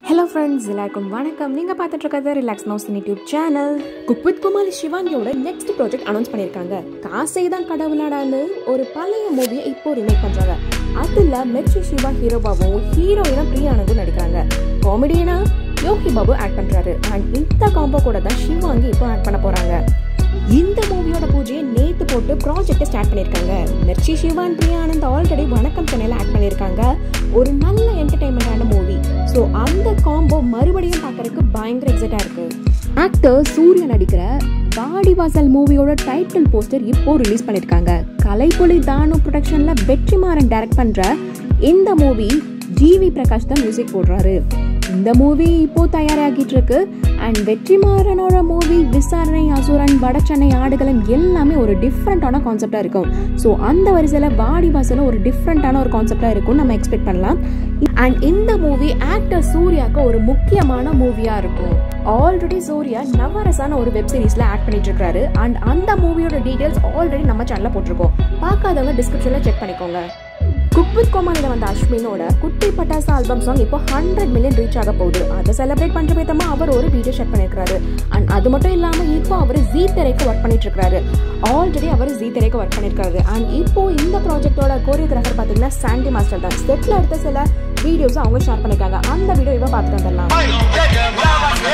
hello friends எல்லாருக்கும் வணக்கம் நீங்கள் பார்த்துட்டு இருக்கிறது ரிலாக்ஸ் நோஸ் யூடியூப் சேனல் குக் வித் குமாரி சிவாங்கியோட நெக்ஸ்ட் ப்ராஜெக்ட் அனௌன்ஸ் பண்ணியிருக்காங்க காசை தான் கடவுளாடான்னு ஒரு பழைய மூவியை இப்போ ரிமேக் பண்ணுறாங்க அதில் மெர்ச்சி சிவா ஹீரோபாவும் ஹீரோயினா பிரியானந்தும் நடிக்கிறாங்க காமெடியனா யோகி பாபு ஆக்ட் பண்ணுறாரு அண்ட் இந்த காம்போ கூட தான் சிவாங்கி இப்போ ஆக்ட் பண்ண போகிறாங்க இந்த மூவியோட பூஜையை நேத்து போட்டு ப்ராஜெக்டை ஸ்டார்ட் பண்ணியிருக்காங்க மிர்ச்சி சிவான் பிரியானந்த் ஆல்ரெடி வணக்கம் சென்னையில் ஆக்ட் பண்ணியிருக்காங்க ஒரு நல்ல என்டர்டைன்மெண்டான மூவி ஸோ அந்த காம்போ மறுபடியும் பார்க்கறதுக்கு பயங்கர எக்ஸைட்டாக இருக்கு ஆக்டர் சூர்யா நடிக்கிற வாடிவாசல் மூவியோட டைட்டில் போஸ்டர் இப்போ ரிலீஸ் பண்ணியிருக்காங்க கலைப்புலி தானு ப்ரொடக்ஷனில் வெற்றிமாறன் டைரக்ட் பண்ணுற இந்த மூவி ஜிவி பிரகாஷ் தான் மியூசிக் போடுறாரு இந்த மூவி இப்போ தயாராகிட்டு இருக்கு அண்ட் வெற்றிமாறனோட மூவி விசாரணை அசுரன் வடச்சென்னை ஆடுகளம் எல்லாமே ஒரு டிஃப்ரெண்ட்டான கான்செப்டாக இருக்கும் ஸோ அந்த வரிசையில் வாடி வாசலும் ஒரு டிஃப்ரெண்ட்டான ஒரு கான்செப்டாக இருக்கும் நம்ம எக்ஸ்பெக்ட் பண்ணலாம் அண்ட் இந்த மூவி ஆக்டர் சூர்யாவுக்கு ஒரு முக்கியமான மூவியாக இருக்கும் ஆல்ரெடி சூர்யா நவரசான ஒரு வெப் சீரிஸில் ஆக்ட் பண்ணிட்டு இருக்காரு அண்ட் அந்த மூவியோட டீட்டெயில்ஸ் ஆல்ரெடி நம்ம சேனலில் போட்டிருக்கோம் பார்க்காதவங்க டிஸ்கிரிப்ஷனில் செக் பண்ணிக்கோங்க குக் வித் கோமாளியில் வந்த அஸ்வினோட குட்டி பட்டாசு ஆல்பம் சாங் இப்போ ஹண்ட்ரட் மில்லியன் ரீச் ஆக போகுது அதை செலிப்ரேட் பண்ணுற விதமா அவர் ஒரு வீடியோ ஷேர் பண்ணியிருக்காரு அண்ட் அது மட்டும் இல்லாமல் இப்போ அவர் ஜீ திரைக்கு ஒர்க் பண்ணிட்டு இருக்காரு ஆல்ரெடி அவர் ஜீ திரைக்கு ஒர்க் பண்ணியிருக்காரு அண்ட் இப்போ இந்த ப்ராஜெக்டோட கோரியோகிராஃபர் பார்த்தீங்கன்னா சாண்டி மாஸ்டர் தான் செட்டில் எடுத்த சில வீடியோஸ் அவங்க ஷேர் பண்ணியிருக்காங்க அந்த வீடியோ இப்போ பார்த்துட்டு வந்துடலாம்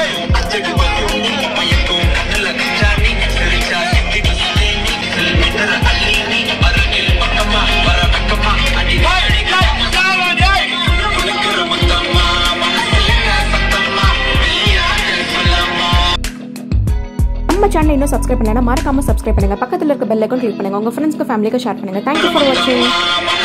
நம்ம சேனல் இன்னும் சப்ஸ்கிரைப் பண்ணலன்னா மறக்காம சப்ஸ்கிரைப் பண்ணுங்க பக்கத்தில் இருக்க பெல் ஐக்கான் கிளிக் பண்ணுங்க உங்க ஃப்ரெண்ட்ஸ்க்கு ஃபேமிலிக்கு ஷேர் பண்ணுங்க தேங்க்யூ ஃபார் வாட்சிங்